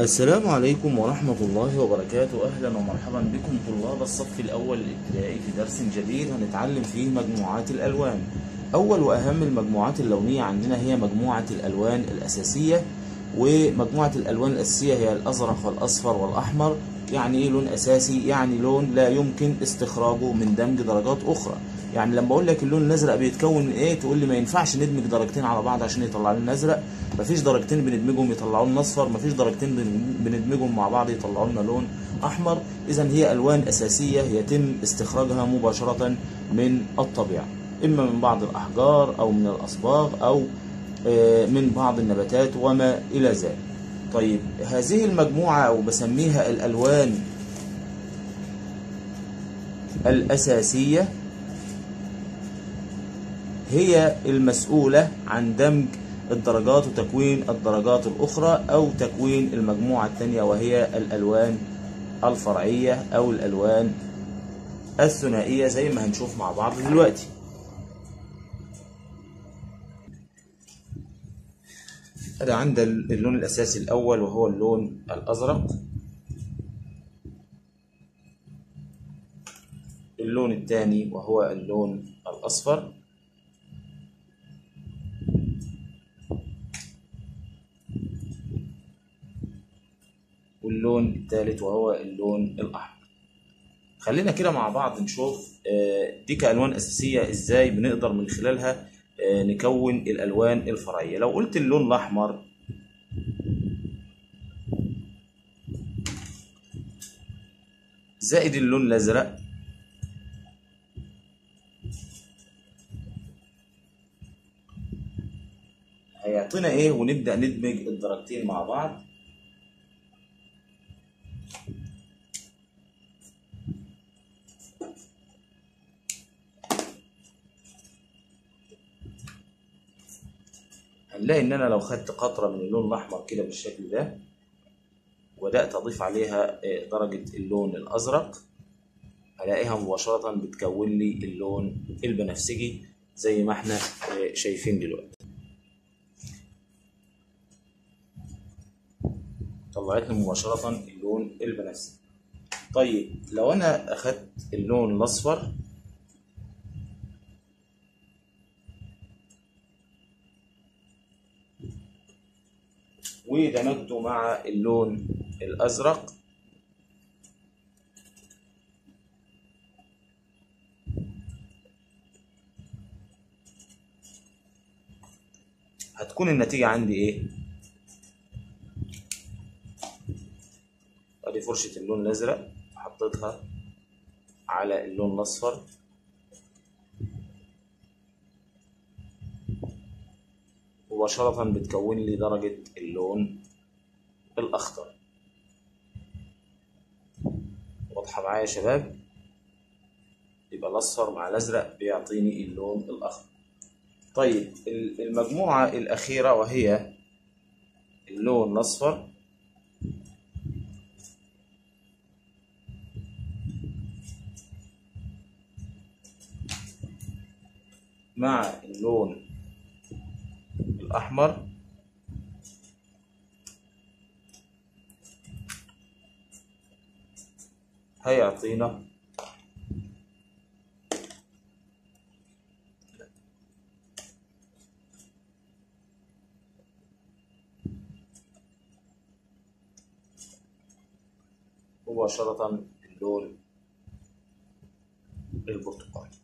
السلام عليكم ورحمة الله وبركاته أهلا ومرحبا بكم طلاب الصف الأول الابتدائي في درس جديد هنتعلم فيه مجموعات الألوان أول وأهم المجموعات اللونية عندنا هي مجموعة الألوان الأساسية ومجموعة الألوان الأساسية هي الأزرق والأصفر والأحمر يعني إيه لون أساسي؟ يعني لون لا يمكن استخراجه من دمج درجات أخرى يعني لما اقول لك اللون الازرق بيتكون من ايه تقول لي ما ينفعش ندمج درجتين على بعض عشان يطلع لنا ازرق مفيش درجتين بندمجهم يطلعوا لنا اصفر مفيش درجتين بن- بندمجهم مع بعض يطلعوا لنا لون احمر اذا هي الوان اساسيه يتم استخراجها مباشره من الطبيعه اما من بعض الاحجار او من الاصباغ او آه، من بعض النباتات وما الى ذلك طيب هذه المجموعه او بسميها الالوان الاساسيه هي المسؤولة عن دمج الدرجات وتكوين الدرجات الأخرى أو تكوين المجموعة الثانية وهي الألوان الفرعية أو الألوان الثنائية زي ما هنشوف مع بعض دلوقتي هذا عند اللون الأساسي الأول وهو اللون الأزرق اللون الثاني وهو اللون الأصفر واللون الثالث وهو اللون الأحمر خلينا كده مع بعض نشوف آه، دي كألوان أساسية إزاي بنقدر من خلالها آه، نكون الألوان الفرعية لو قلت اللون الأحمر زائد اللون الأزرق هيعطينا إيه ونبدأ ندمج الدرجتين مع بعض هنلاقي ان انا لو خدت قطره من اللون الاحمر كده بالشكل ده وبدات اضيف عليها آه، درجه اللون الازرق هلاقيها مباشره بتكون لي اللون البنفسجي زي ما احنا آه، شايفين دلوقتي طلعت لي مباشره اللون البنفسجي طيب لو انا اخدت اللون الاصفر ودمجته مع اللون الأزرق هتكون النتيجة عندي إيه؟ أدي فرشة اللون الأزرق حطيتها على اللون الأصفر مباشرة بتكون لي درجة اللون الأخضر واضحة معايا يا شباب يبقى الأصفر مع الأزرق بيعطيني اللون الأخضر طيب ال- المجموعة الأخيرة وهي اللون الأصفر مع اللون الأحمر هيعطينا مباشرة اللون البرتقالي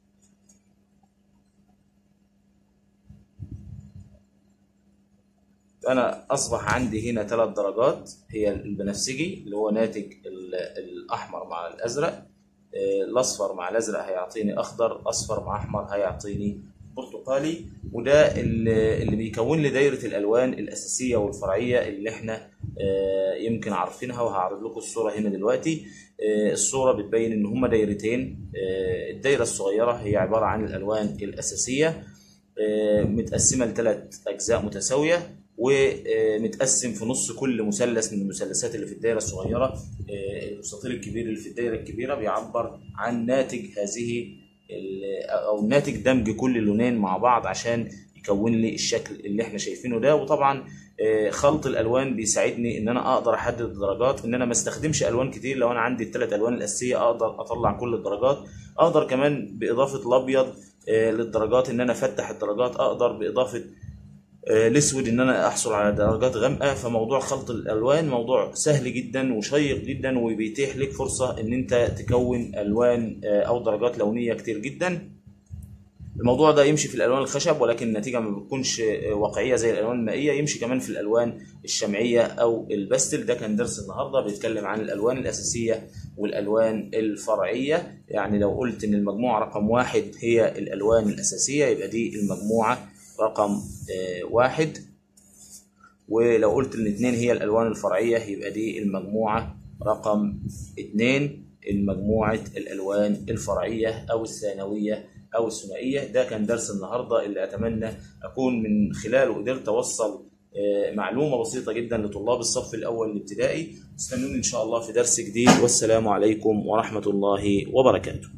انا اصبح عندي هنا ثلاث درجات هي البنفسجي اللي هو ناتج ال- الاحمر مع الازرق آه، الاصفر مع الازرق هيعطيني اخضر اصفر مع احمر هيعطيني برتقالي وده اللي اللي بيكون لي دايره الالوان الاساسيه والفرعيه اللي احنا آه، يمكن عارفينها وهعرض لكم الصوره هنا دلوقتي آه، الصوره بتبين ان هما دايرتين آه، الدايره الصغيره هي عباره عن الالوان الاساسيه آه، متقسمه لثلاث اجزاء متساويه ومتقسم في نص كل مثلث من المثلثات اللي في الدايره الصغيره آه، المستطيل الكبير اللي في الدايره الكبيره بيعبر عن ناتج هذه ال- او ناتج دمج كل اللونين مع بعض عشان تكون لي الشكل اللي احنا شايفينه ده وطبعا آه، خلط الالوان بيساعدني ان انا اقدر احدد الدرجات ان انا ما استخدمش الوان كتير لو انا عندي الثلاث الوان الاساسيه اقدر اطلع كل الدرجات اقدر كمان باضافه الابيض آه، للدرجات ان انا افتح الدرجات اقدر باضافه آه، الاسود ان انا احصل على درجات غامقه فموضوع خلط الالوان موضوع سهل جدا وشيق جدا وبيتيح لك فرصه ان انت تكون الوان آه، او درجات لونيه كتير جدا الموضوع ده يمشي في الالوان الخشب ولكن النتيجه ما بتكونش آه، واقعيه زي الالوان المائيه يمشي كمان في الالوان الشمعيه او الباستل ده كان درس النهارده بيتكلم عن الالوان الاساسيه والالوان الفرعيه يعني لو قلت ان المجموعه رقم واحد هي الالوان الاساسيه يبقى دي المجموعه رقم آه، واحد ولو قلت ان اتنين هي الالوان الفرعيه يبقى دي المجموعه رقم اتنين المجموعه الالوان الفرعيه او الثانويه او الثنائيه ده كان درس النهارده اللي اتمنى اكون من خلاله قدرت اوصل آه، معلومه بسيطه جدا لطلاب الصف الاول الابتدائي استنوني ان شاء الله في درس جديد والسلام عليكم ورحمه الله وبركاته